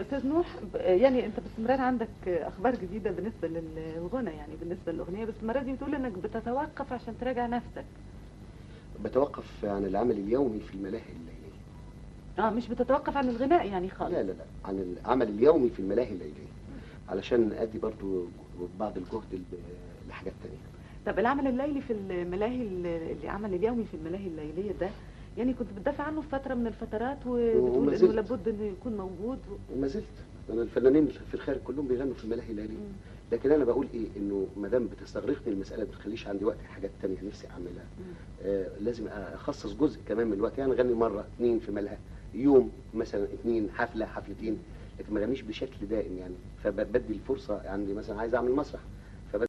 استاذ نوح ب- يعني انت باستمرار عندك اخبار جديده بالنسبه للغنى يعني بالنسبه للاغنيه بس المره دي بتقول انك بتتوقف عشان تراجع نفسك بتوقف عن العمل اليومي في الملاهي الليليه اه مش بتتوقف عن الغناء يعني خالص لا لا لا عن العمل اليومي في الملاهي الليليه علشان ادي برضو بعض الجهد ل- لحاجات تانية طب العمل الليلي في الملاهي ال- العمل اليومي في الملاهي الليليه ده يعني كنت بتدافع عنه في فتره من الفترات وما وبتقول انه زلت. لابد انه يكون موجود و... وما زلت انا الفنانين في الخارج كلهم بيغنوا في الملاهي الليليه مم. لكن انا بقول ايه انه ما دام بتستغرقني المساله ما بتخليش عندي وقت حاجات تانية نفسي اعملها مم. آه لازم اخصص جزء كمان من الوقت يعني اغني مره اتنين في ملهى يوم مثلا اتنين حفله حفلتين لكن ما اغنيش بشكل دائم يعني فبدي الفرصه عندي مثلا عايز اعمل مسرح فبدي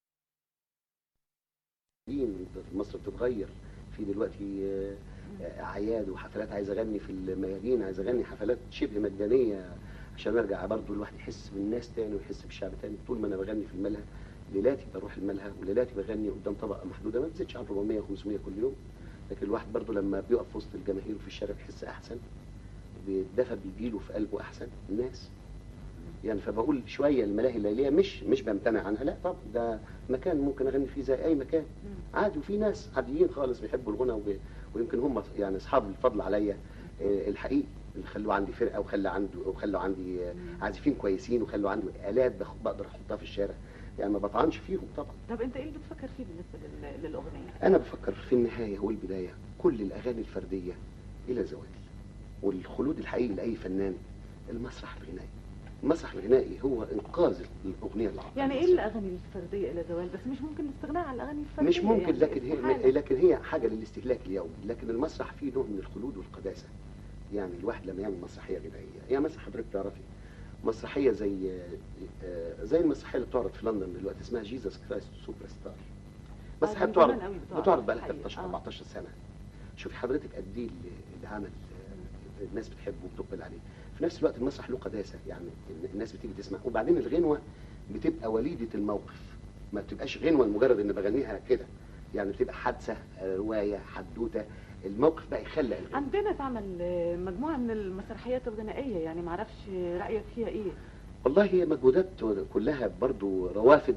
مصر بتتغير في دلوقتي آه، آه، اعياد وحفلات عايز اغني في الميادين عايز اغني حفلات شبه مجانيه عشان ارجع برضه الواحد يحس بالناس تاني ويحس بالشعب تاني طول ما انا بغني في الملهى ليلاتي بروح الملهى وليلاتي بغني قدام طبقه محدوده ما بتزيدش عن 400 و500 كل يوم لكن الواحد برضه لما بيقف في وسط الجماهير وفي الشارع بيحس احسن بيدفى بيجيله في قلبه احسن الناس يعني فبقول شويه الملاهي الليليه مش مش بمتنع عنها لا طب ده مكان ممكن اغني فيه زي اي مكان مم. عادي وفي ناس عاديين خالص بيحبوا الغنى وبي... ويمكن هم يعني اصحاب الفضل عليا آه، الحقيقي اللي خلوا عندي فرقه وخلى عنده وخلوا عندي آه، مم. عازفين كويسين وخلوا عندي الات بخ- بقدر احطها في الشارع يعني ما بطعنش فيهم طبعا طب انت ايه اللي بتفكر فيه بالنسبه لل- للاغنيه انا بفكر في النهايه والبدايه كل الاغاني الفرديه الى زوال والخلود الحقيقي لاي فنان المسرح الغنائي المسرح الغنائي هو انقاذ الاغنيه العربيه يعني ايه الاغاني الفرديه الى زوال بس مش ممكن الاستغناء عن الاغاني الفرديه مش ممكن يعني لكن هي استحالة. لكن هي حاجه للاستهلاك اليومي لكن المسرح فيه نوع من الخلود والقداسه يعني الواحد لما يعمل مسرحيه غنائيه يعني مثلا حضرتك تعرفي مسرحيه زي آه، زي المسرحيه اللي بتعرض في لندن دلوقتي اسمها جيسس كرايست سوبر ستار مسرحيه من بتعرض زمان قوي بتعرض، بتعرض بقى لها حقيقي. 13 آه. 14 سنه شوفي حضرتك قد ايه اللي- اللي عمل آه، الناس بتحبه وبتقبل عليه في نفس الوقت المسرح له قداسه يعني الناس بتيجي تسمع وبعدين الغنوه بتبقى وليده الموقف ما بتبقاش غنوه لمجرد ان بغنيها كده يعني بتبقى حادثه آه، روايه حدوته الموقف بقى يخلق الغنوة. عندنا اتعمل آه، مجموعه من المسرحيات الغنائيه يعني معرفش رايك فيها ايه والله هي مجهودات كلها برضو روافد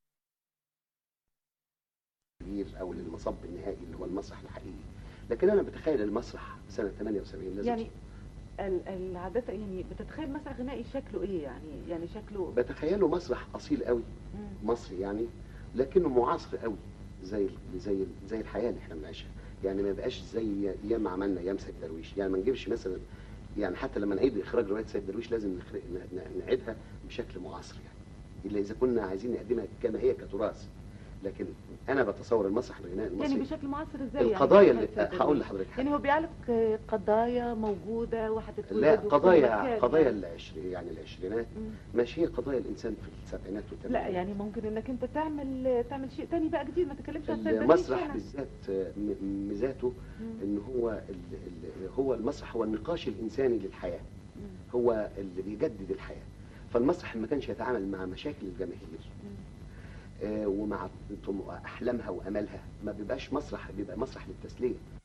كبير او للمصب النهائي اللي هو المسرح الحقيقي لكن انا بتخيل المسرح سنه 78 لازم يعني ال- العادة يعني بتتخيل مسرح غنائي شكله ايه يعني يعني شكله بتخيله مسرح اصيل قوي مم. مصري يعني لكنه معاصر قوي زي زي زي الحياه اللي احنا بنعيشها يعني ما يبقاش زي ايام ما عملنا ايام سيد درويش يعني ما نجيبش مثلا يعني حتى لما نعيد اخراج روايه سيد درويش لازم نخرج ن- ن- نعيدها بشكل معاصر يعني الا اذا كنا عايزين نقدمها كما هي كتراث لكن انا بتصور المسرح الغنائي المصري يعني بشكل معاصر ازاي يعني القضايا بشكل اللي سيد هقول درويش؟ لحضرتك يعني حاجه هو بيعالج آه، قضايا موجودة وهتتوجد لا في كل قضايا مكان قضايا يعني. العشر يعني العشرينات مم. ماشي هي قضايا الانسان في السبعينات والثمانينات لا يعني ممكن انك انت تعمل تعمل شيء تاني بقى جديد ما تتكلمش عن سيد درويش المسرح هنا. بالذات م- ميزاته مم. ان هو ال- ال- هو المسرح هو النقاش الانساني للحياه مم. هو اللي بيجدد الحياه فالمسرح ما كانش يتعامل مع مشاكل الجماهير مم. آه، ومع طم- احلامها وامالها ما بيبقاش مسرح بيبقى مسرح للتسليه